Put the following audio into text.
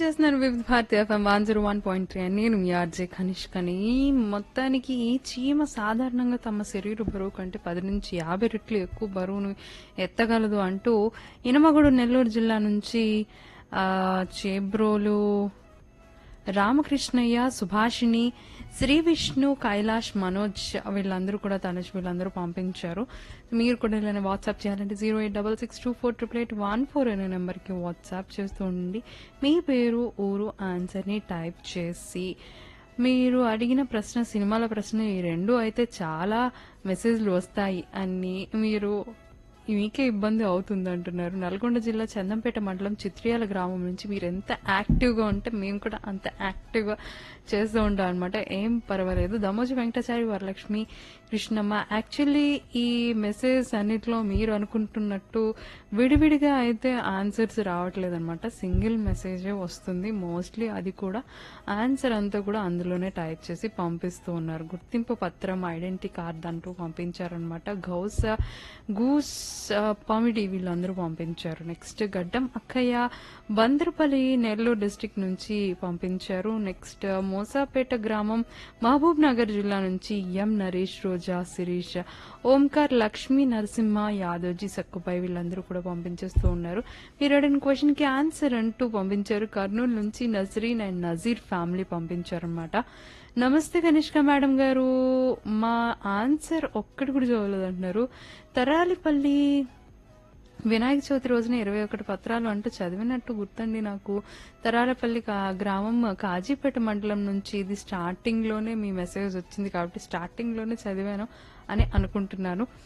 చేస్తున్నారు Vividh Bharati FM one zero one point three అని నేను మీ ఆర్జే కనిష్కని మొత్తానికి ఈ చీమ సాధారణంగా తమ శరీర బరువు కంటే పది నుంచి యాభై రెట్లు ఎక్కువ బరువును ఎత్తగలదు అంటూ ఇనమగుడు నెల్లూరు జిల్లా నుంచి ఆ, చేబ్రోలు రామకృష్ణయ్య సుభాషిణి శ్రీ విష్ణు కైలాష్ మనోజ్ వీళ్ళందరూ కూడా తనుజ్ వీళ్ళందరూ పంపించారు మీరు కూడా ఇలా వాట్సాప్ చేయాలంటే zero eight double six two four triple eight one four అనే నెంబర్కి వాట్సాప్ చేస్తూ ఉండండి మీ పేరు ఊరు ఆన్సర్ని టైప్ చేసి మీరు అడిగిన ప్రశ్న సినిమాల ప్రశ్న ఈ రెండు అయితే చాలా మెసేజ్లు వస్తాయి అని మీరు మీకే ఇబ్బంది అవుతుంది అంటున్నారు నల్గొండ జిల్లా చందంపేట మండలం చిత్రియాల గ్రామం నుంచి మీరు ఎంత యాక్టివ్గా ఉంటే మేము కూడా అంత యాక్టివ్గా చేస్తూ ఉంటాం అనమాట ఏం పర్వాలేదు దమోజి వెంకటాచారి వరలక్ష్మి కృష్ణమ్మ యాక్చువల్లీ ఈ మెసేజ్ అన్నిట్లో మీరు అనుకుంటున్నట్టు విడివిడిగా అయితే ఆన్సర్స్ రావట్లేదు అనమాట సింగిల్ మెసేజే వస్తుంది మోస్ట్లీ అది కూడా ఆన్సర్ అంతా కూడా అందులోనే టైప్ చేసి పంపిస్తూ ఉన్నారు గుర్తింపు పత్రం ఐడెంటిటీ కార్డ్ అంటూ పంపించారనమాట గౌస గూస్ ఆ, పమిడి వీళ్ళందరూ పంపించారు నెక్స్ట్ గడ్డం అక్కయ్య బందరపల్లి నెల్లూరు డిస్టిక్ నుంచి పంపించారు నెక్స్ట్ మోసాపేట గ్రామం మహబూబ్ నగర్ జిల్లా నుంచి ఎం నరేష్ రోజా శిరీష్ ఓంకార్ లక్ష్మీ నరసింహ యాదవ్జీ సక్కుపై వీళ్ళందరూ కూడా పంపించేస్తూ ఉన్నారు మీరు అడిగిన క్వశ్చన్ కి ఆన్సర్ అంటూ పంపించారు కర్నూలు నుంచి నజరీన్ అండ్ నజీర్ ఫ్యామిలీ పంపించారనమాట నమస్తే కనిష్క మేడం గారు మా ఆన్సర్ ఒక్కటి కూడా చదవలేదు అంటున్నారు తరాలిపల్లి వినాయక చవితి రోజున ఇరవై ఒకటి పత్రాలు అంటూ చదివినట్టు గుర్తండి నాకు తరాలపల్లి కా- గ్రామం కాజీపేట మండలం నుంచి ఇది స్టార్టింగ్ లోనే మీ మెసేజ్ వచ్చింది కాబట్టి స్టార్టింగ్ లోనే చదివాను అని అనుకుంటున్నాను